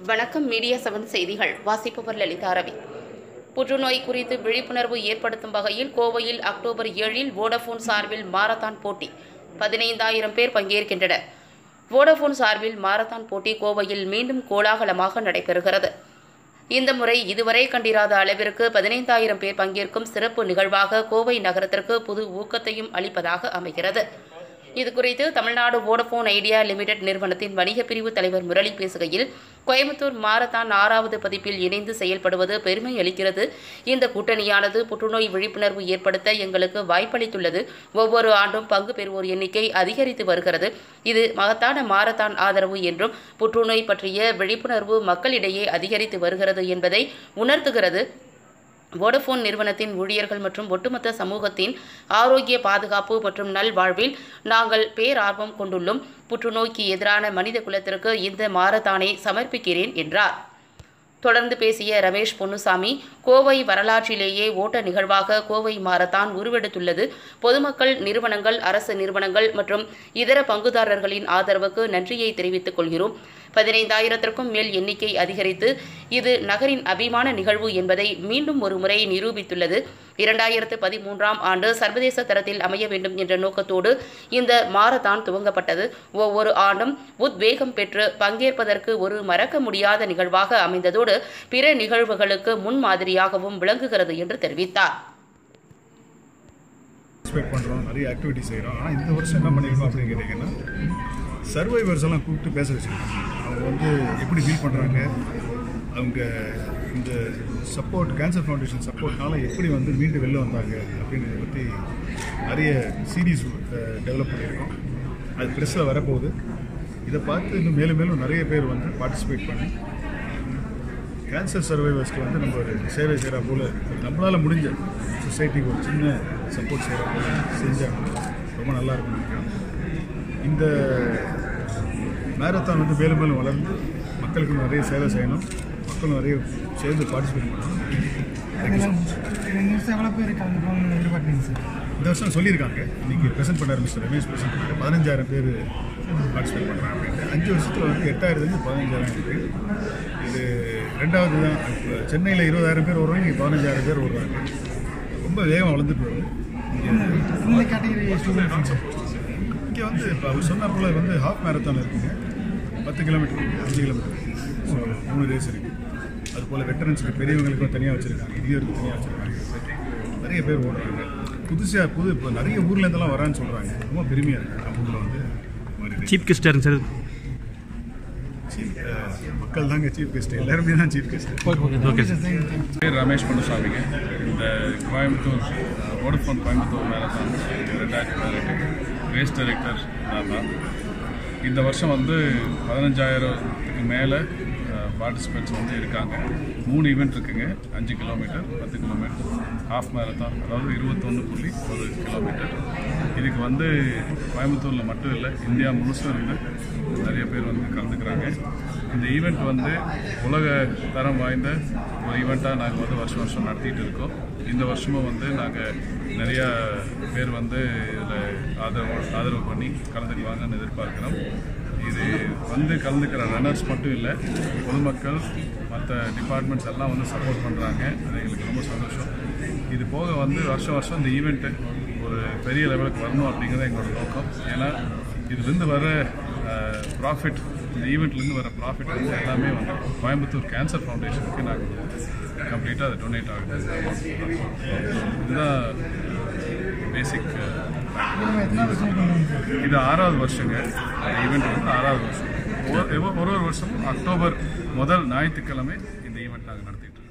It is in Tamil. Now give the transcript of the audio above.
வணக்கம் மீடியா செவன் செய்திகள் வாசிப்பவர் லலிதா ரவி புற்றுநோய் குறித்து விழிப்புணர்வு ஏற்படுத்தும் வகையில் கோவையில் அக்டோபர் ஏழில் வோடஃபோன் சார்பில் மாரத்தான் போட்டி பதினைந்தாயிரம் பேர் பங்கேற்கின்றனர் வோடஃபோன் சார்பில் மாரத்தான் போட்டி கோவையில் மீண்டும் கோலாகலமாக நடைபெறுகிறது இந்த முறை இதுவரை கண்டிராத அளவிற்கு பதினைந்தாயிரம் பேர் பங்கேற்கும் சிறப்பு நிகழ்வாக கோவை நகரத்திற்கு புது ஊக்கத்தையும் அளிப்பதாக அமைகிறது இதுகுறித்து தமிழ்நாடு வோடபோன் ஐடியா லிமிடெட் நிறுவனத்தின் வணிகப் பிரிவு தலைவர் முரளி பேசுகையில் கோயம்புத்தூர் மாரத்தான் ஆறாவது பதிப்பில் இணைந்து செயல்படுவது பெருமை அளிக்கிறது இந்த கூட்டணியானது புற்றுநோய் விழிப்புணர்வு ஏற்படுத்த எங்களுக்கு வாய்ப்பளித்துள்ளது ஒவ்வொரு ஆண்டும் பங்கு பெறுவோர் எண்ணிக்கை அதிகரித்து வருகிறது இது மகத்தான மாரத்தான் ஆதரவு என்றும் புற்றுநோய் பற்றிய விழிப்புணர்வு மக்களிடையே அதிகரித்து வருகிறது என்பதை உணர்த்துகிறது வோடஃபோன் நிறுவனத்தின் ஊழியர்கள் மற்றும் ஒட்டுமொத்த சமூகத்தின் ஆரோக்கிய பாதுகாப்பு மற்றும் நல்வாழ்வில் நாங்கள் பேரார்வம் கொண்டுள்ளோம் புற்றுநோய்க்கு எதிரான மனித குலத்திற்கு இந்த மாரத்தானை சமர்ப்பிக்கிறேன் என்றார் தொடர்ந்து பேசிய ரமேஷ் பொன்னுசாமி கோவை வரலாற்றிலேயே ஓட்ட நிகழ்வாக கோவை மாரத்தான் உருவெடுத்துள்ளது பொதுமக்கள் நிறுவனங்கள் அரசு நிறுவனங்கள் மற்றும் இதர பங்குதாரர்களின் ஆதரவுக்கு நன்றியை தெரிவித்துக் கொள்கிறோம் பதினைந்தாயிரத்திற்கும் மேல் எண்ணிக்கை அதிகரித்து இது நகரின் அபிமான நிகழ்வு என்பதை மீண்டும் ஒரு முறை நிரூபித்துள்ளது இரண்டாயிரத்து பதிமூன்றாம் ஆண்டு சர்வதேச தரத்தில் அமைய வேண்டும் என்ற நோக்கத்தோடு இந்த மாரத்தான் துவங்கப்பட்டது ஒவ்வொரு ஆண்டும் உத்வேகம் பெற்று பங்கேற்பதற்கு ஒரு மறக்க முடியாத நிகழ்வாக அமைந்ததோடு பிற நிகழ்வுகளுக்கு முன்மாதிரியாகவும் விளங்குகிறது என்று தெரிவித்தார் பார்ட்டிசிபேட் பண்ணுறோம் நிறைய ஆக்டிவிட்டி செய்கிறோம் ஆனால் இந்த வருஷம் என்ன பண்ணியிருக்கோம் அப்படின்னு கேட்டிங்கன்னா சர்வைவர்ஸ் எல்லாம் கூப்பிட்டு பேச வச்சுருக்கோம் அவங்க வந்து எப்படி ஃபீல் பண்ணுறாங்க அவங்க இந்த சப்போர்ட் கேன்சர் ஃபவுண்டேஷன் சப்போர்ட்னால எப்படி வந்து மீண்டு வெளில வந்தாங்க அப்படின்றத பற்றி நிறைய சீரீஸ் டெவலப் பண்ணியிருக்கோம் அது ப்ரெஸ்ஸில் வரப்போகுது இதை பார்த்து இன்னும் மேலும் மேலும் நிறைய பேர் வந்து பார்ட்டிசிபேட் பண்ணி கேன்சர் சர்வைவர்ஸ்க்கு வந்து நம்ம ஒரு சேவை செய்கிற போல் நம்மளால் முடிஞ்ச சொசைட்டிக்கு ஒரு சின்ன சப்போர்ட் செய்கிற போல செஞ்சாங்க ரொம்ப நல்லா இருக்கும்னு நினைக்கிறேன் இந்த மேரத்தான் வந்து மேலும் மேலும் வளர்ந்து மக்களுக்கு நிறைய சேவை செய்யணும் மக்களும் நிறைய சேர்ந்து பார்ட்டிசிபேட் பண்ணணும் Thank you so much. News எவ்வளோ பேர் கலந்துப்பாங்கன்னு எதிர்பார்க்குறீங்க சார் இந்த வருஷம் சொல்லியிருக்காங்க இன்னைக்கு ப்ரெசென்ட் பண்ணார் மிஸ்டர் ரமேஷ் ப்ரெசென்ட் பண்ணார் பதினஞ்சாயிரம் பேர் பார்ட்டிசிபேட் பண்ணுறாங்க அப்படின்ட்டு அஞ்சு வருஷத்தில் வந்து எட்டாயிரத்துலேருந்து பதினஞ்சாயிரம் இருக்குது இது ரெண்டாவது தான் இப்போ சென்னையில் இருபதாயிரம் பேர் வருவாங்க இங்கே பதினஞ்சாயிரம் பேர் வருவாங்க ரொம்ப வேகம் வளர்ந்துட்டு வருது இந்த கேட்டகரி ஸ்டூடெண்ட்ஸ் சார் இங்கே வந்து இப்போ அவர் சொன்ன போல வந்து ஹாஃப் மேரத்தான் இருக்குங்க பத்து கிலோமீட்டர் அஞ்சு கிலோமீட்டர் ஸோ மூணு ரேஸ் இருக்குது அது போல் வெட்டரன்ஸுக்கு பெரியவங்களுக்கும் தனியாக வச்சுருக்காங்க இந்தியருக்கு தனியாக வச்சுருக்காங்க நிறைய பேர் ஓடுறாங்க புதுசாக புது இப்போ நிறைய ஊர்ல இருந்தெல்லாம் வரான்னு சொல்கிறாங்க ரொம்ப பெருமையாக இருக்குது நம்ம ஊரில் வந்து இந்த மாதிரி race. சீஃப் கெஸ்டாக சார் Chief, அஹ், மக்கள் தாங்க சீஃப் கெஸ்ட் எல்லாருமே தான் சீஃப் கெஸ்ட் ஓகே சார் பேர் ரமேஷ் பொன்னுசாமிங்க இந்த கோயம்புத்தூர் வோடஃபோன் கோயம்புத்தூர் மேரத்தான் ரெண்டாயிரத்தி பதினெட்டு ரேஸ் டைரக்டர் நான் தான் இந்த வருஷம் வந்து பதினஞ்சாயிரத்துக்கு மேலே பார்ட்டிசிபெண்ட்ஸ் வந்து இருக்காங்க மூணு ஈவெண்ட் இருக்குங்க அஞ்சு கிலோமீட்டர் பத்து கிலோமீட்டர் ஹாஃப் மேரத்தான் அதாவது இருபத்தொன்று புள்ளி ஒரு கிலோமீட்டர் இதுக்கு வந்து கோயம்புத்தூரில் மட்டும் இல்லை இந்தியா முழுசும் இருந்து நிறைய பேர் வந்து கலந்துக்கிறாங்க இந்த ஈவெண்ட் வந்து உலக தரம் வாய்ந்த ஒரு ஈவெண்ட்டாக நாங்கள் வந்து வருஷம் வருஷம் நடத்திட்டு இருக்கோம் இந்த வருஷமும் வந்து நாங்கள் நிறையா பேர் வந்து இதில் ஆதரவு ஆதரவு பண்ணி கலந்துக்குவாங்கன்னு எதிர்பார்க்குறோம் இது வந்து கலந்துக்கிற ரன்னர்ஸ் மட்டும் இல்லை பொதுமக்கள் மற்ற டிபார்ட்மெண்ட்ஸ் எல்லாம் வந்து சப்போர்ட் பண்ணுறாங்க அது எங்களுக்கு ரொம்ப சந்தோஷம் இது போக வந்து வருஷம் வருஷம் இந்த ஈவெண்ட்டு ஒரு பெரிய லெவலுக்கு வரணும் அப்படிங்கிறது எங்களோட நோக்கம் ஏன்னா இதுலேருந்து வர ப்ராஃபிட் இந்த ஈவெண்ட்லேருந்து வர ப்ராஃபிட் வந்து எல்லாமே வந்து கோயம்புத்தூர் கேன்சர் ஃபவுண்டேஷனுக்கு நாங்கள் கம்ப்ளீட்டாக அதை டொனேட் ஆகுது இதுதான் பேசிக் எத்தனை வருஷம் பண்ணுவீங்க சார் இது ஆறாவது வருஷங்க ஈவெண்ட் வந்து ஆறாவது வருஷம் ஒரு ஒரு ஒரு வருஷமும் அக்டோபர் முதல் ஞாயிற்றுக்கிழமை இந்த ஈவெண்ட் நாங்கள் நடத்திட்டு இருக்கோம்